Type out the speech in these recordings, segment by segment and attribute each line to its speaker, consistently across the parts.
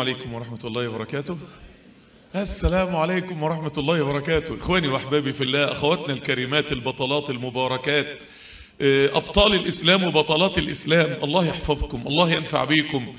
Speaker 1: عليكم ورحمة الله وبركاته السلام عليكم ورحمة الله وبركاته إخواني وأحبابي في الله أخواتنا الكريمات البطلات المباركات أبطال الإسلام وبطلات الإسلام الله يحفظكم الله ينفع بيكم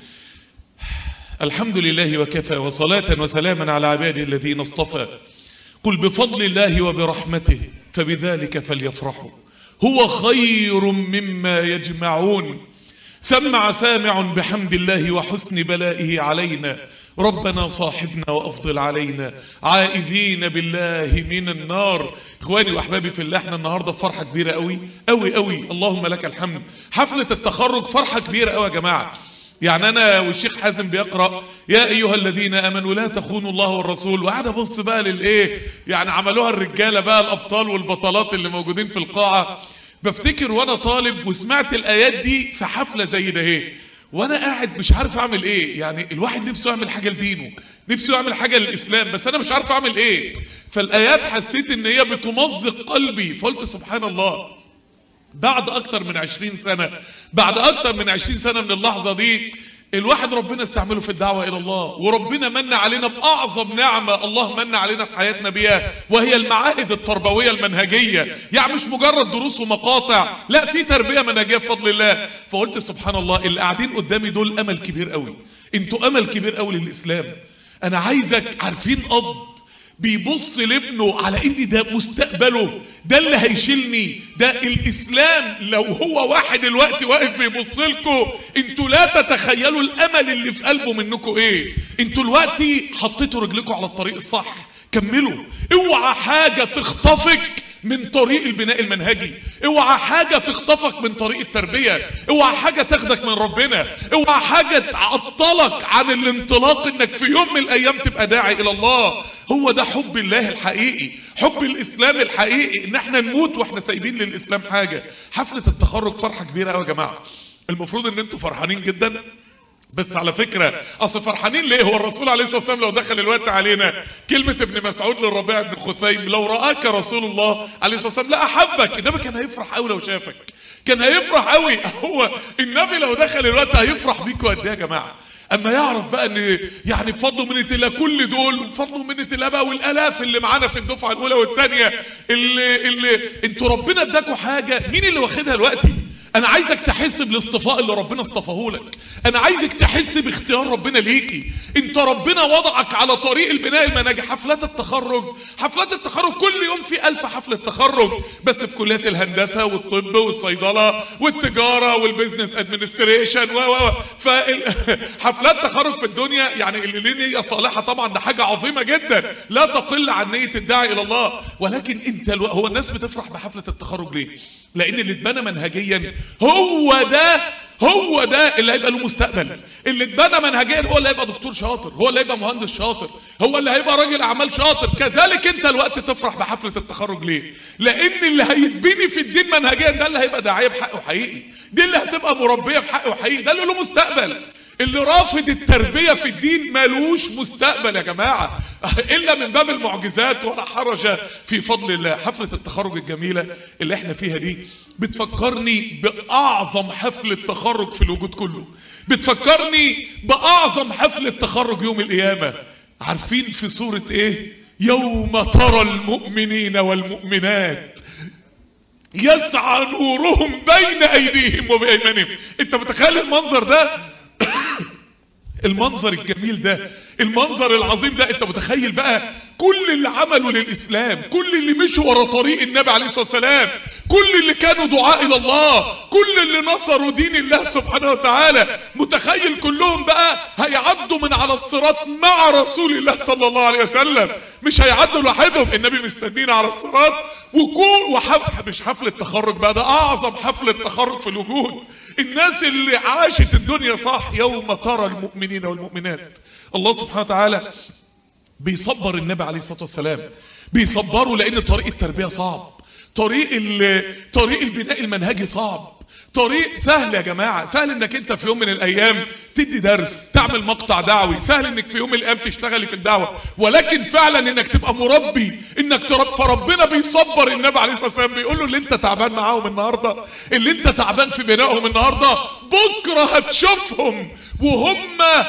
Speaker 1: الحمد لله وكفى وصلاة وسلاما على عباده الذين اصطفى قل بفضل الله وبرحمته فبذلك فليفرحوا هو خير مما يجمعون سمع سامع بحمد الله وحسن بلائه علينا ربنا صاحبنا وأفضل علينا عائذين بالله من النار إخواني وأحبابي في الله احنا النهاردة فرحة كبيرة قوي قوي قوي اللهم لك الحمد حفلة التخرج فرحة كبيرة قوي يا جماعة يعني انا والشيخ حازم بيقرأ يا ايها الذين امنوا لا تخونوا الله والرسول وقعد ابص بقى للايه يعني عملوها الرجالة بقى الابطال والبطلات اللي موجودين في القاعة بفتكر وانا طالب وسمعت الايات دي في حفلة زي ده ايه وانا قاعد مش عارف اعمل ايه يعني الواحد نفسه يعمل حاجة لدينه نفسه يعمل حاجة للاسلام بس انا مش عارف اعمل ايه فالايات حسيت ان هي بتمزق قلبي فقلت سبحان الله بعد اكتر من عشرين سنة بعد اكتر من عشرين سنة من اللحظة دي الواحد ربنا استعمله في الدعوة الى الله وربنا من علينا باعظم نعمة الله من علينا في حياتنا بيها وهي المعاهد التربوية المنهجية يعني مش مجرد دروس ومقاطع لا في تربية منهجية بفضل الله فقلت سبحان الله اللي قاعدين قدامي دول امل كبير قوي انتوا امل كبير قوي للاسلام انا عايزك عارفين اب بيبص لابنه على ان ده مستقبله ده اللي هيشيلني ده الاسلام لو هو واحد الوقت واقف بيبص لكم انتوا لا تتخيلوا الامل اللي في قلبه منكم ايه انتوا الوقت حطيتوا رجلكم على الطريق الصح كملوا اوعى حاجة تخطفك من طريق البناء المنهجي اوعى حاجة تخطفك من طريق التربية اوعى حاجة تاخدك من ربنا اوعى حاجة تعطلك عن الانطلاق انك في يوم من الايام تبقى داعي الى الله هو ده حب الله الحقيقي حب الاسلام الحقيقي ان احنا نموت واحنا سايبين للاسلام حاجة حفلة التخرج فرحة كبيرة قوي يا جماعة المفروض ان انتوا فرحانين جدا بس على فكرة اصل فرحانين ليه هو الرسول عليه الصلاة والسلام لو دخل الوقت علينا كلمة ابن مسعود للربيع بن خثيم لو رآك رسول الله عليه الصلاة والسلام لا احبك النبي كان هيفرح قوي لو شافك كان هيفرح قوي هو النبي لو دخل الوقت هيفرح بيكوا قد ايه يا جماعة اما يعرف بقى ان يعني بفضل منة الله كل دول بفضل منة الله بقى والالاف اللي معانا في الدفعة الاولى والثانية اللي, اللي انتوا ربنا اداكوا حاجة مين اللي واخدها دلوقتي انا عايزك تحس بالاصطفاء اللي ربنا اصطفاه لك انا عايزك تحس باختيار ربنا ليكي انت ربنا وضعك على طريق البناء المناجح حفلات التخرج حفلات التخرج كل يوم في الف حفلة تخرج بس في كليات الهندسة والطب والصيدلة والتجارة والبيزنس ادمنستريشن و و حفلات تخرج في الدنيا يعني اللي ليه نية صالحة طبعا ده حاجة عظيمة جدا لا تقل عن نية الداعي الى الله ولكن انت الو... هو الناس بتفرح بحفلة التخرج ليه لان اللي اتبنى منهجيا هو ده هو ده اللي هيبقى له مستقبل اللي اتبنى منهجيا هو اللي هيبقى دكتور شاطر هو اللي هيبقى مهندس شاطر هو اللي هيبقى راجل اعمال شاطر كذلك انت الوقت تفرح بحفلة التخرج ليه لان اللي هيتبني في الدين منهجيا ده اللي هيبقى داعية بحقه حقيقي دي اللي هتبقى مربية بحقه حقيقي ده اللي له مستقبل اللي رافض التربية في الدين ملوش مستقبل يا جماعة إلا من باب المعجزات ولا حرج في فضل الله حفلة التخرج الجميلة اللي احنا فيها دي بتفكرني بأعظم حفلة تخرج في الوجود كله بتفكرني بأعظم حفلة تخرج يوم القيامة عارفين في سورة ايه يوم ترى المؤمنين والمؤمنات يسعى نورهم بين ايديهم وبايمانهم انت متخيل المنظر ده المنظر الجميل ده المنظر العظيم ده انت متخيل بقى كل اللي عملوا للاسلام كل اللي مشوا ورا طريق النبي عليه الصلاة والسلام كل اللي كانوا دعاء الى الله كل اللي نصروا دين الله سبحانه وتعالى متخيل كلهم بقى هيعدوا من على الصراط مع رسول الله صلى الله عليه وسلم مش هيعدوا لوحدهم النبي مستنينا على الصراط وكون وحف مش حفلة تخرج بقى ده اعظم حفلة تخرج في الوجود الناس اللي عاشت الدنيا صح يوم ترى المؤمنين والمؤمنات الله سبحانه وتعالى بيصبر النبي عليه الصلاة والسلام بيصبروا لان طريق التربية صعب طريق طريق البناء المنهجي صعب طريق سهل يا جماعة سهل انك انت في يوم من الايام تدي درس تعمل مقطع دعوي سهل انك في يوم من الايام تشتغلي في الدعوة ولكن فعلا انك تبقى مربي انك ترب فربنا بيصبر النبي عليه الصلاة والسلام بيقول له اللي انت تعبان معاهم النهاردة اللي انت تعبان في بنائهم النهاردة بكرة هتشوفهم وهم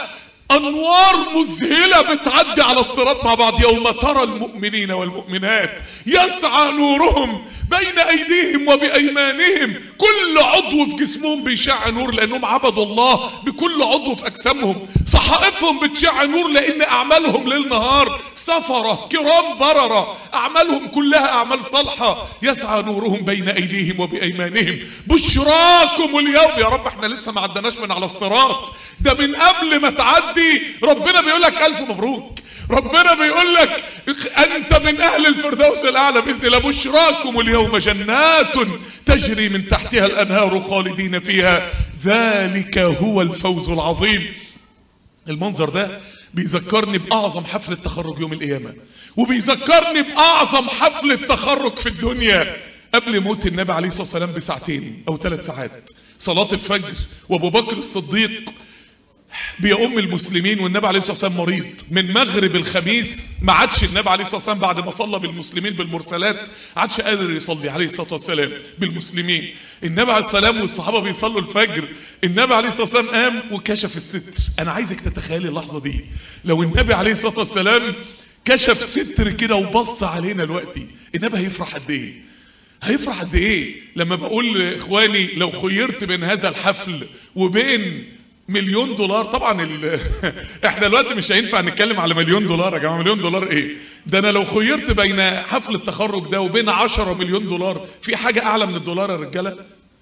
Speaker 1: انوار مذهلة بتعدي على الصراط مع بعض يوم ترى المؤمنين والمؤمنات يسعى نورهم بين ايديهم وبايمانهم كل عضو في جسمهم بيشع نور لانهم عبدوا الله بكل عضو في اجسامهم صحائفهم بتشع نور لان اعمالهم ليل نهار سفرة كرام بررة اعمالهم كلها اعمال صالحة يسعى نورهم بين ايديهم وبايمانهم بشراكم اليوم يا رب احنا لسه ما عدناش من على الصراط ده من قبل ما تعدي ربنا بيقول لك الف مبروك ربنا بيقول لك انت من اهل الفردوس الاعلى باذن الله بشراكم اليوم جنات تجري من تحتها الانهار خالدين فيها ذلك هو الفوز العظيم المنظر ده بيذكرني باعظم حفلة تخرج يوم القيامة وبيذكرني باعظم حفلة تخرج في الدنيا قبل موت النبي عليه الصلاة والسلام بساعتين او ثلاث ساعات صلاة الفجر وابو بكر الصديق بيؤم المسلمين والنبي عليه الصلاه والسلام مريض من مغرب الخميس ما عادش النبي عليه الصلاه والسلام بعد ما صلى بالمسلمين بالمرسلات عادش قادر يصلي عليه الصلاه والسلام بالمسلمين النبي عليه السلام والصحابه بيصلوا الفجر النبي عليه الصلاه والسلام قام وكشف الستر انا عايزك تتخيلي اللحظه دي لو النبي عليه الصلاه والسلام كشف ستر كده وبص علينا دلوقتي النبي هيفرح قد ايه هيفرح قد ايه لما بقول لاخواني لو خيرت بين هذا الحفل وبين مليون دولار طبعا ال... احنا دلوقتي مش هينفع نتكلم على مليون دولار يا جماعه مليون دولار ايه ده انا لو خيرت بين حفل التخرج ده وبين 10 مليون دولار في حاجه اعلى من الدولار يا رجاله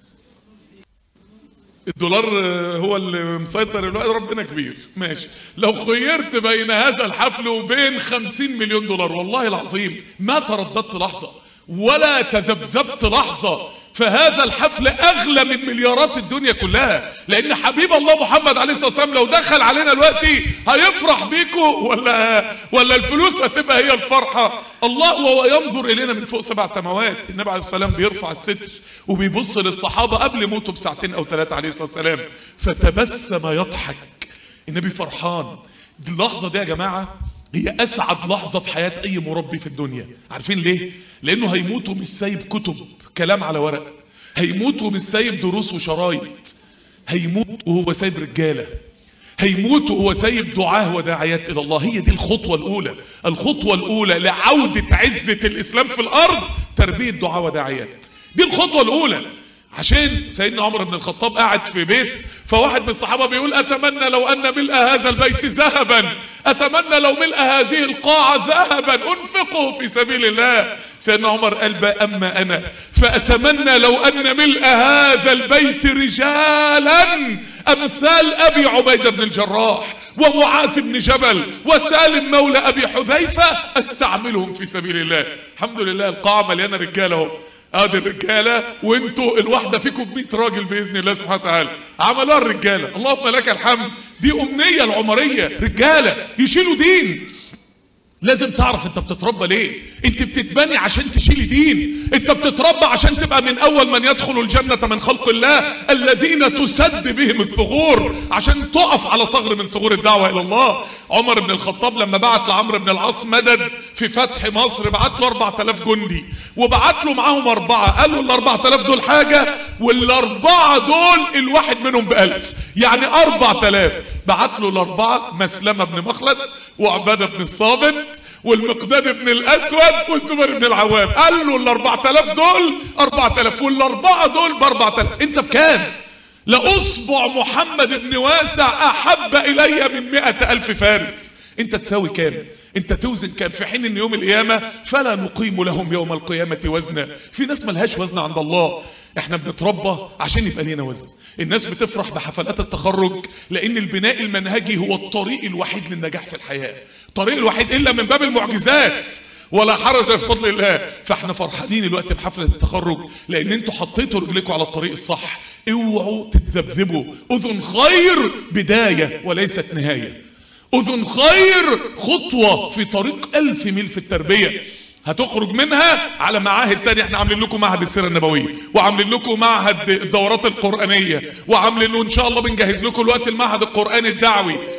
Speaker 1: الدولار هو اللي مسيطر الوقت ربنا كبير ماشي لو خيرت بين هذا الحفل وبين 50 مليون دولار والله العظيم ما ترددت لحظه ولا تذبذبت لحظة فهذا الحفل اغلى من مليارات الدنيا كلها لان حبيب الله محمد عليه الصلاة والسلام لو دخل علينا دلوقتي هيفرح بيكو ولا ولا الفلوس هتبقى هي الفرحة الله وهو ينظر الينا من فوق سبع سماوات النبي عليه الصلاة والسلام بيرفع الستر وبيبص للصحابة قبل موته بساعتين او ثلاثة عليه الصلاة والسلام فتبسم يضحك النبي فرحان اللحظة دي يا جماعة هي اسعد لحظة في حياة اي مربي في الدنيا عارفين ليه لانه هيموت ومش سايب كتب كلام على ورق هيموت ومش سايب دروس وشرايط هيموت وهو سايب رجالة هيموت وهو سايب دعاه وداعيات الى الله هي دي الخطوة الاولى الخطوة الاولى لعودة عزة الاسلام في الارض تربية دعاه وداعيات دي الخطوة الاولى عشان سيدنا عمر بن الخطاب قاعد في بيت فواحد من الصحابة بيقول اتمنى لو ان ملء هذا البيت ذهبا اتمنى لو ملء هذه القاعة ذهبا انفقه في سبيل الله سيدنا عمر قال بقى اما انا فاتمنى لو ان ملء هذا البيت رجالا امثال ابي عبيدة بن الجراح ومعاذ بن جبل وسالم مولى ابي حذيفة استعملهم في سبيل الله الحمد لله القاعة مليانة رجالة اهو ادي الرجاله وانتوا الواحده فيكم ب 100 راجل باذن الله سبحانه وتعالى عملوها الرجاله اللهم لك الحمد دي امنيه العمريه رجاله يشيلوا دين لازم تعرف انت بتتربى ليه انت بتتبني عشان تشيل دين انت بتتربى عشان تبقى من اول من يدخل الجنة من خلق الله الذين تسد بهم الثغور عشان تقف على ثغر من ثغور الدعوة الى الله عمر بن الخطاب لما بعت لعمرو بن العاص مدد في فتح مصر بعت له 4000 جندي وبعت له معاهم اربعة قال له ال 4000 دول حاجة والاربعة دول الواحد منهم بألف يعني 4000 بعت له الاربعة مسلمة بن مخلد وعبادة بن الصابت والمقداد بن الاسود والزبير بن العوام قال له ال 4000 دول 4000 والاربعه دول ب 4000 انت بكام لاصبع محمد بن واسع احب الي من 100000 فارس انت تساوي كام انت توزن كام في حين ان يوم القيامة فلا نقيم لهم يوم القيامة وزنا في ناس ملهاش وزن عند الله احنا بنتربى عشان يبقى لينا وزن الناس بتفرح بحفلات التخرج لان البناء المنهجي هو الطريق الوحيد للنجاح في الحياة الطريق الوحيد الا من باب المعجزات ولا حرج في فضل الله فاحنا فرحانين الوقت بحفلة التخرج لان انتوا حطيتوا رجلكم على الطريق الصح اوعوا تتذبذبوا اذن خير بداية وليست نهاية اذن خير خطوة في طريق الف ميل في التربية هتخرج منها على معاهد تانية احنا عاملين لكم معهد السيرة النبوية وعاملين لكم معهد الدورات القرآنية وعاملين له ان شاء الله بنجهز لكم الوقت المعهد القرآني الدعوي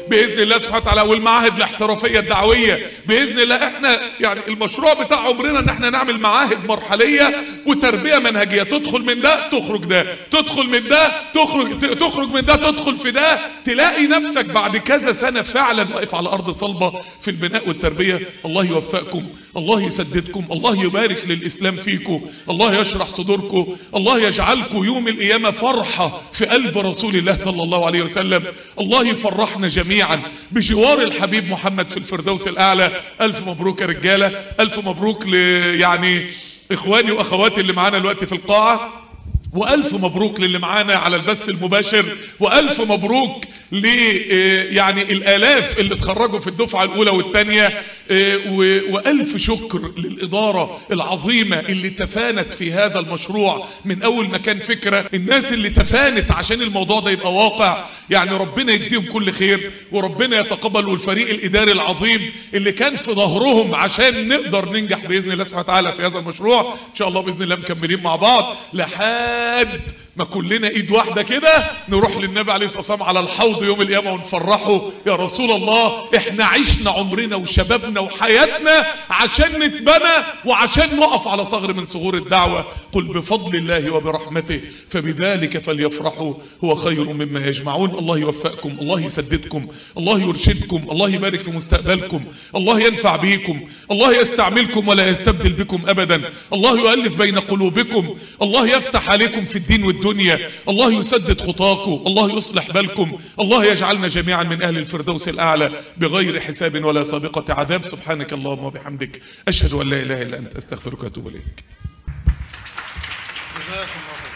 Speaker 1: باذن الله سبحانه وتعالى والمعاهد الاحترافيه الدعويه باذن الله احنا يعني المشروع بتاع عمرنا ان احنا نعمل معاهد مرحليه وتربيه منهجيه تدخل من ده تخرج ده تدخل من ده تخرج تخرج من ده تدخل في ده تلاقي نفسك بعد كذا سنه فعلا واقف على ارض صلبه في البناء والتربيه الله يوفقكم الله يسددكم الله يبارك للاسلام فيكم الله يشرح صدوركم الله يجعلكم يوم القيامه فرحه في قلب رسول الله صلى الله عليه وسلم الله يفرحنا جميعا بجوار الحبيب محمد في الفردوس الاعلى الف مبروك يا رجاله الف مبروك ل يعني اخواني واخواتي اللي معانا الوقت في القاعه والف مبروك للي معانا على البث المباشر والف مبروك ل يعني الالاف اللي اتخرجوا في الدفعه الاولى والثانيه والف شكر للاداره العظيمه اللي تفانت في هذا المشروع من اول ما كان فكره الناس اللي تفانت عشان الموضوع ده يبقى واقع يعني ربنا يجزيهم كل خير وربنا يتقبل والفريق الاداري العظيم اللي كان في ظهرهم عشان نقدر ننجح باذن الله سبحانه وتعالى في هذا المشروع ان شاء الله باذن الله مكملين مع بعض لحد ما كلنا ايد واحده كده نروح للنبي عليه الصلاه والسلام على الحوض يوم القيامه ونفرحه يا رسول الله احنا عشنا عمرنا وشبابنا وحياتنا عشان نتبنى وعشان نقف على صغر من صغور الدعوه قل بفضل الله وبرحمته فبذلك فليفرحوا هو خير مما يجمعون الله يوفقكم الله يسددكم الله يرشدكم الله يبارك في مستقبلكم الله ينفع بيكم الله يستعملكم ولا يستبدل بكم ابدا الله يؤلف بين قلوبكم الله يفتح عليكم في الدين والدنيا الله يسدد خطاكم الله يصلح بالكم الله يجعلنا جميعا من أهل الفردوس الأعلى بغير حساب ولا سابقة عذاب سبحانك اللهم وبحمدك أشهد أن لا إله إلا أنت أستغفرك وأتوب إليك
Speaker 2: جزاكم الله خير